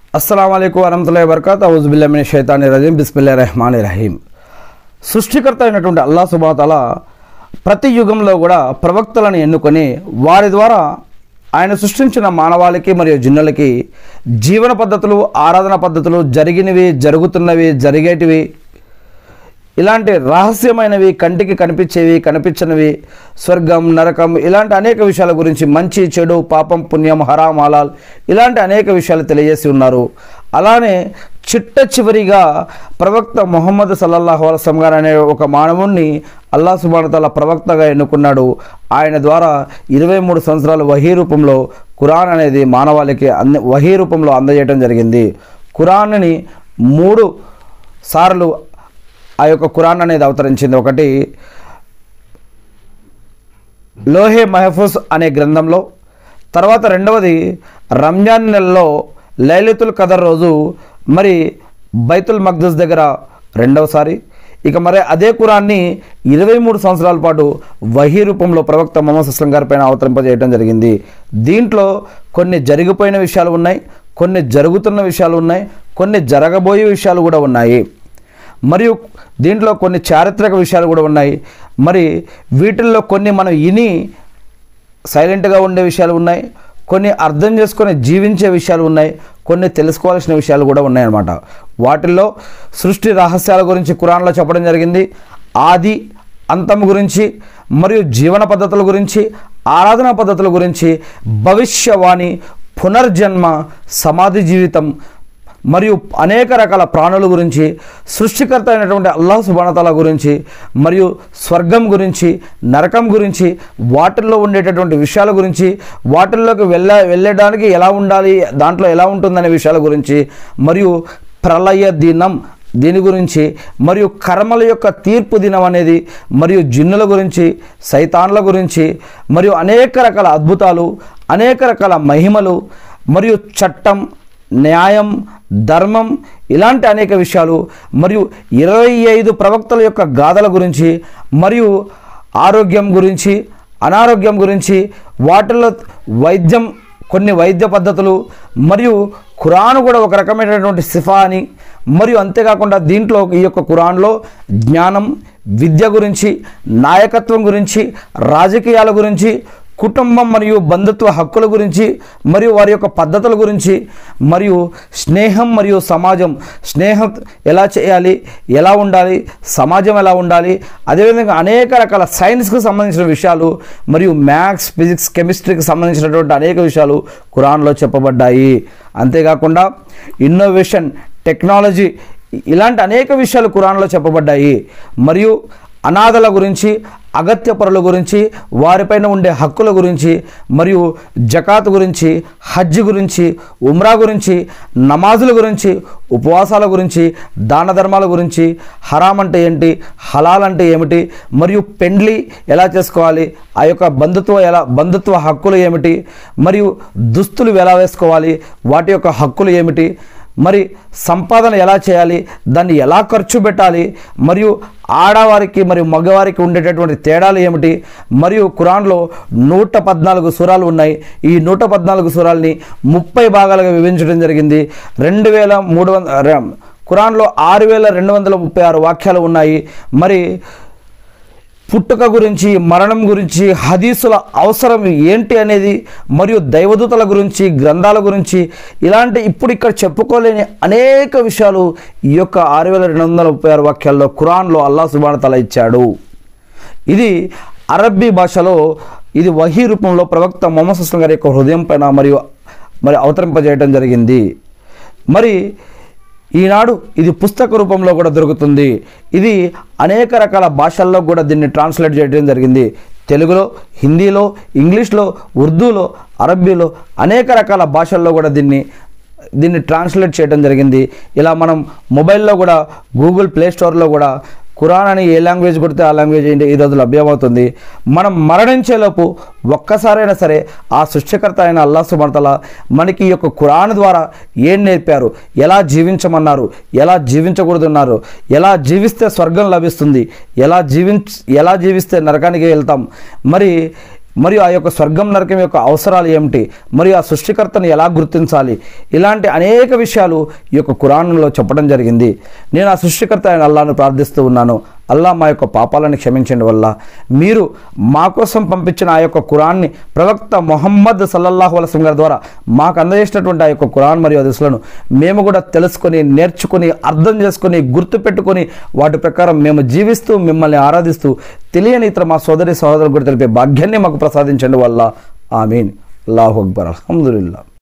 అస్సలం అయికు వరహతుల్లా వరకత్ ఔజుబిల్లమిన షైతాని రజీం బిస్మిల్లా రెహమాన్ రహీం సృష్టికర్త అయినటువంటి అల్లా సుబాతల ప్రతి యుగంలో కూడా ప్రవక్తలను ఎన్నుకొని వారి ద్వారా ఆయన సృష్టించిన మానవాళికి మరియు జిన్నులకి జీవన పద్ధతులు ఆరాధన పద్ధతులు జరిగినవి జరుగుతున్నవి జరిగేటివి ఇలాంటి రహస్యమైనవి కంటికి కనిపించేవి కనిపించనివి స్వర్గం నరకం ఇలాంటి అనేక విషయాల గురించి మంచి చెడు పాపం పుణ్యం హరాం హలాల్ ఇలాంటి అనేక విషయాలు తెలియజేసి ఉన్నారు అలానే చిట్ట చివరిగా ప్రవక్త మొహమ్మద్ సల్లల్లాహు అలసం గారు అనే ఒక మానవుణ్ణి అల్లా సుబానతల ప్రవక్తగా ఎన్నుకున్నాడు ఆయన ద్వారా ఇరవై మూడు సంవత్సరాలు వహీ రూపంలో ఖురాన్ అనేది మానవాళికి అంద వహీ రూపంలో అందజేయడం జరిగింది ఖురాన్ని మూడు సార్లు ఆ యొక్క ఖురాన్ అనేది అవతరించింది ఒకటి లోహే మహఫూజ్ అనే గ్రంథంలో తర్వాత రెండవది రంజాన్ నెలలో లైలతుల్ కదర్ రోజు మరి బైతుల్ మక్దస్ దగ్గర రెండవసారి ఇక మరి అదే కురాన్ని ఇరవై మూడు సంవత్సరాల పాటు వహీ రూపంలో ప్రవక్త మొహమ్మద్ అస్లం గారి పైన అవతరింపజేయడం జరిగింది దీంట్లో కొన్ని జరిగిపోయిన విషయాలు ఉన్నాయి కొన్ని జరుగుతున్న విషయాలు ఉన్నాయి కొన్ని జరగబోయే విషయాలు కూడా ఉన్నాయి మరియు దీంట్లో కొన్ని చారిత్రక విషయాలు కూడా ఉన్నాయి మరి వీటిల్లో కొన్ని మనం ఇని సైలెంట్గా ఉండే విషయాలు ఉన్నాయి కొన్ని అర్థం చేసుకొని జీవించే విషయాలు ఉన్నాయి కొన్ని తెలుసుకోవాల్సిన విషయాలు కూడా ఉన్నాయన్నమాట వాటిల్లో సృష్టి రహస్యాల గురించి కురాన్లో చెప్పడం జరిగింది ఆది అంతం గురించి మరియు జీవన పద్ధతుల గురించి ఆరాధనా పద్ధతుల గురించి భవిష్యవాణి పునర్జన్మ సమాధి జీవితం మరియు అనేక రకాల ప్రాణుల గురించి సృష్టికర్త అయినటువంటి అల్లాహ్ సుబానతల గురించి మరియు స్వర్గం గురించి నరకం గురించి వాటిల్లో ఉండేటటువంటి విషయాల గురించి వాటిల్లోకి వెళ్ళ వెళ్ళడానికి ఎలా ఉండాలి దాంట్లో ఎలా ఉంటుందనే విషయాల గురించి మరియు ప్రళయ దినం దీని గురించి మరియు కర్మల యొక్క తీర్పు దినం అనేది మరియు జిన్నుల గురించి సైతాన్ల గురించి మరియు అనేక రకాల అద్భుతాలు అనేక రకాల మహిమలు మరియు చట్టం న్యాయం ధర్మం ఇలాంటి అనేక విషయాలు మరియు ఇరవై ఐదు ప్రవక్తల యొక్క గాథల గురించి మరియు ఆరోగ్యం గురించి అనారోగ్యం గురించి వాటిల్లో వైద్యం కొన్ని వైద్య పద్ధతులు మరియు ఖురాన్ కూడా ఒక రకమైనటువంటి సిఫా అని మరియు అంతేకాకుండా దీంట్లో ఈ యొక్క ఖురాన్లో జ్ఞానం విద్య గురించి నాయకత్వం గురించి రాజకీయాల గురించి కుటుంబం మరియు బంధుత్వ హక్కుల గురించి మరియు వారి యొక్క పద్ధతుల గురించి మరియు స్నేహం మరియు సమాజం స్నేహం ఎలా చేయాలి ఎలా ఉండాలి సమాజం ఎలా ఉండాలి అదేవిధంగా అనేక రకాల సైన్స్కి సంబంధించిన విషయాలు మరియు మ్యాథ్స్ ఫిజిక్స్ కెమిస్ట్రీకి సంబంధించినటువంటి అనేక విషయాలు ఖురాన్లో చెప్పబడ్డాయి అంతేకాకుండా ఇన్నోవేషన్ టెక్నాలజీ ఇలాంటి అనేక విషయాలు ఖురాన్లో చెప్పబడ్డాయి మరియు అనాథల గురించి అగత్య పరుల గురించి వారిపైన ఉండే హక్కుల గురించి మరియు జకాత్ గురించి హజ్ గురించి ఉమ్రా గురించి నమాజుల గురించి ఉపవాసాల గురించి దాన ధర్మాల గురించి హరాం అంటే ఏంటి హలాల్ అంటే ఏమిటి మరియు పెండ్లి ఎలా చేసుకోవాలి ఆ యొక్క బంధుత్వ ఎలా బంధుత్వ హక్కులు ఏమిటి మరియు దుస్తులు ఎలా వేసుకోవాలి వాటి యొక్క హక్కులు ఏమిటి మరి సంపాదన ఎలా చేయాలి దాన్ని ఎలా ఖర్చు పెట్టాలి మరియు ఆడవారికి మరియు మగవారికి ఉండేటటువంటి తేడాలు ఏమిటి మరియు ఖురాన్లో నూట పద్నాలుగు సురాలు ఉన్నాయి ఈ నూట పద్నాలుగు సురాల్ని ముప్పై భాగాలుగా విభజించడం జరిగింది రెండు వేల మూడు వందల ఖురాన్లో ఆరు వేల రెండు వందల ముప్పై ఆరు వాక్యాలు ఉన్నాయి మరి పుట్టుక గురించి మరణం గురించి హదీసుల అవసరం ఏంటి అనేది మరియు దైవదూతల గురించి గ్రంథాల గురించి ఇలాంటి ఇప్పుడు ఇక్కడ చెప్పుకోలేని అనేక విషయాలు ఈ యొక్క ఆరు వేల రెండు వందల ముప్పై ఆరు వాక్యాల్లో ఖురాన్లో అల్లా సుబానతల ఇచ్చాడు ఇది అరబ్బీ భాషలో ఇది వహీ రూపంలో ప్రవక్త మొహమ్మద్ అస్లం గారి యొక్క హృదయం పైన మరియు మరి అవతరింపజేయడం జరిగింది మరి ఈనాడు ఇది పుస్తక రూపంలో కూడా దొరుకుతుంది ఇది అనేక రకాల భాషల్లో కూడా దీన్ని ట్రాన్స్లేట్ చేయడం జరిగింది తెలుగులో హిందీలో ఇంగ్లీష్లో ఉర్దూలో అరబ్బీలో అనేక రకాల భాషల్లో కూడా దీన్ని దీన్ని ట్రాన్స్లేట్ చేయడం జరిగింది ఇలా మనం మొబైల్లో కూడా గూగుల్ ప్లే స్టోర్లో కూడా ఖురాన్ అని ఏ లాంగ్వేజ్ కొడితే ఆ లాంగ్వేజ్ ఏంటి ఈరోజు లభ్యమవుతుంది మనం మరణించేలోపు ఒక్కసారైనా సరే ఆ సృష్టికర్త అయిన అల్లా సుమర్తల మనకి ఈ యొక్క ఖురాన్ ద్వారా ఏం నేర్పారు ఎలా జీవించమన్నారు ఎలా జీవించకూడదున్నారు ఎలా జీవిస్తే స్వర్గం లభిస్తుంది ఎలా జీవించ ఎలా జీవిస్తే నరకానికి వెళ్తాం మరి మరియు ఆ యొక్క స్వర్గం నరకం యొక్క అవసరాలు ఏమిటి మరియు ఆ సృష్టికర్తను ఎలా గుర్తించాలి ఇలాంటి అనేక విషయాలు ఈ యొక్క కురాన్లో చెప్పడం జరిగింది నేను ఆ సృష్టికర్త అయిన అల్లాను ప్రార్థిస్తూ ఉన్నాను అల్లా మా యొక్క పాపాలను క్షమించండి వల్ల మీరు మా కోసం పంపించిన ఆ యొక్క కురాన్ని ప్రవక్త మొహమ్మద్ సల్లల్లాహు అలసం గారి ద్వారా మాకు అందజేసినటువంటి ఆ యొక్క కురాన్ మరియు హదీసులను మేము కూడా తెలుసుకొని నేర్చుకొని అర్థం చేసుకొని గుర్తుపెట్టుకొని వాటి ప్రకారం మేము జీవిస్తూ మిమ్మల్ని ఆరాధిస్తూ తెలియని ఇతర మా సోదరి సహోదరులు కూడా తెలిపే భాగ్యాన్ని మాకు ప్రసాదించండి వల్ల ఆమీన్ అల్లాహు అక్బర్ అల్హమ్దుల్లా